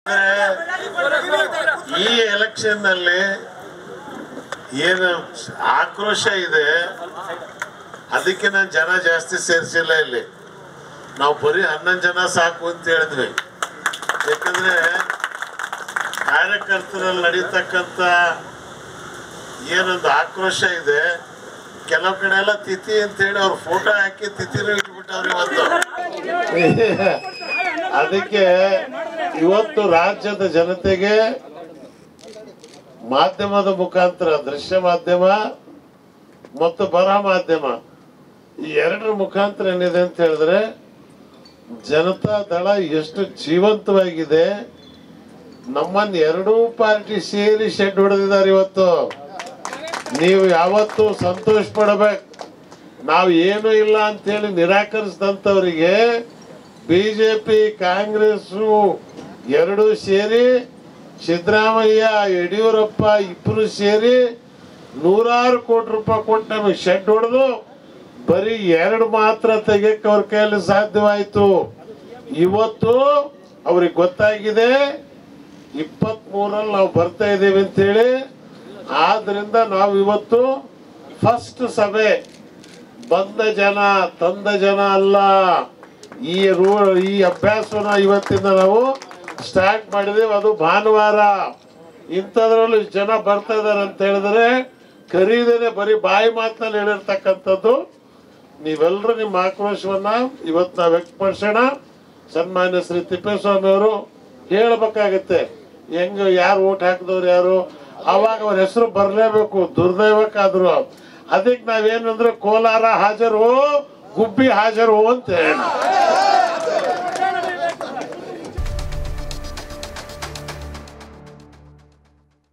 ಈ ಎಲೆಕ್ಷನ್ ನಲ್ಲಿ ಏನು ಆಕ್ರೋಶ ಇದೆ ಅದಕ್ಕೆ ನಾನು ಜನ ಜಾಸ್ತಿ ಸೇರಿಸಿಲ್ಲ ಇಲ್ಲಿ ನಾವು ಬರೀ ಹನ್ನೊಂದು ಜನ ಸಾಕು ಅಂತ ಹೇಳಿದ್ವಿ ಯಾಕಂದ್ರೆ ಕಾರ್ಯಕರ್ತರಲ್ಲಿ ನಡೀತಕ್ಕಂಥ ಏನೊಂದು ಆಕ್ರೋಶ ಇದೆ ಕೆಲವು ಕಡೆ ಎಲ್ಲ ತಿಥಿ ಅಂತೇಳಿ ಅವ್ರ ಫೋಟೋ ಹಾಕಿ ತಿಥಿನೂ ಇಟ್ಬಿಟ್ಟವ್ರು ಇವತ್ತು ಅದಕ್ಕೆ ಇವತ್ತು ರಾಜ್ಯದ ಜನತೆಗೆ ಮಾಧ್ಯಮದ ಮುಖಾಂತರ ದೃಶ್ಯ ಮಾಧ್ಯಮ ಮತ್ತು ಬರಹ ಮಾಧ್ಯಮ ಈ ಎರಡರ ಮುಖಾಂತರ ಏನಿದೆ ಅಂತ ಹೇಳಿದ್ರೆ ಜನತಾ ದಳ ಎಷ್ಟು ಜೀವಂತವಾಗಿದೆ ನಮ್ಮನ್ನ ಎರಡೂ ಪಾರ್ಟಿ ಸೇರಿ ಶೆಡ್ ಹೊಡೆದಿದ್ದಾರೆ ಇವತ್ತು ನೀವು ಯಾವತ್ತೂ ಸಂತೋಷ ಪಡಬೇಕು ನಾವು ಏನು ಇಲ್ಲ ಅಂತೇಳಿ ನಿರಾಕರಿಸಿದಂಥವರಿಗೆ ಬಿಜೆಪಿ ಕಾಂಗ್ರೆಸ್ಸು ಎರಡೂ ಸೇರಿ ಸಿದ್ದರಾಮಯ್ಯ ಯಡಿಯೂರಪ್ಪ ಇಬ್ಬರು ಸೇರಿ ನೂರಾರು ಕೋಟಿ ರೂಪಾಯಿ ಕೊಟ್ಟು ನಮಗೆ ಶೆಡ್ ಹೊಡೆದು ಬರೀ ಎರಡು ಮಾತ್ರ ತೆಗಿಯಕ್ಕೆ ಅವ್ರ ಕೈಯಲ್ಲಿ ಸಾಧ್ಯವಾಯಿತು ಇವತ್ತು ಅವ್ರಿಗೆ ಗೊತ್ತಾಗಿದೆ ಇಪ್ಪತ್ತ್ ಮೂರಲ್ಲಿ ನಾವು ಬರ್ತಾ ಇದ್ದೀವಿ ಅಂತೇಳಿ ಆದ್ರಿಂದ ನಾವು ಇವತ್ತು ಫಸ್ಟ್ ಸಭೆ ಬಂದ ಜನ ತಂದ ಜನ ಅಲ್ಲ ಈ ರೂ ಈ ಅಭ್ಯಾಸವನ್ನ ಇವತ್ತಿಂದ ನಾವು ಸ್ಟಾರ್ಟ್ ಮಾಡಿದೀವಿ ಅದು ಭಾನುವಾರ ಇಂಥದ್ರಲ್ಲಿ ಜನ ಬರ್ತಾ ಇದಾರೆ ಅಂತ ಹೇಳಿದ್ರೆ ಖರೀದೇನೆ ಬರೀ ಬಾಯಿ ಮಾತಿನಲ್ಲಿ ಹೇಳಿರ್ತಕ್ಕಂಥದ್ದು ನೀವೆಲ್ಲರೂ ನಿಮ್ಮ ಆಕ್ರೋಶವನ್ನ ಇವತ್ತು ನಾವು ವ್ಯಕ್ತಪಡಿಸೋಣ ಸನ್ಮಾನ್ಯ ಶ್ರೀ ತಿಪ್ಪೇಸ್ವಾಮಿ ಅವರು ಹೇಳ್ಬೇಕಾಗತ್ತೆ ಹೆಂಗ ಯಾರು ಓಟ್ ಹಾಕಿದವ್ರು ಯಾರು ಅವಾಗ ಅವ್ರ ಹೆಸರು ಬರಲೇಬೇಕು ದುರ್ದೈವಕ್ಕಾದ್ರು ಅದಕ್ಕೆ ನಾವೇನಂದ್ರೆ ಕೋಲಾರ ಹಾಜರು ಗುಬ್ಬಿ ಹಾಜರು ಅಂತ ಹೇಳೋಣ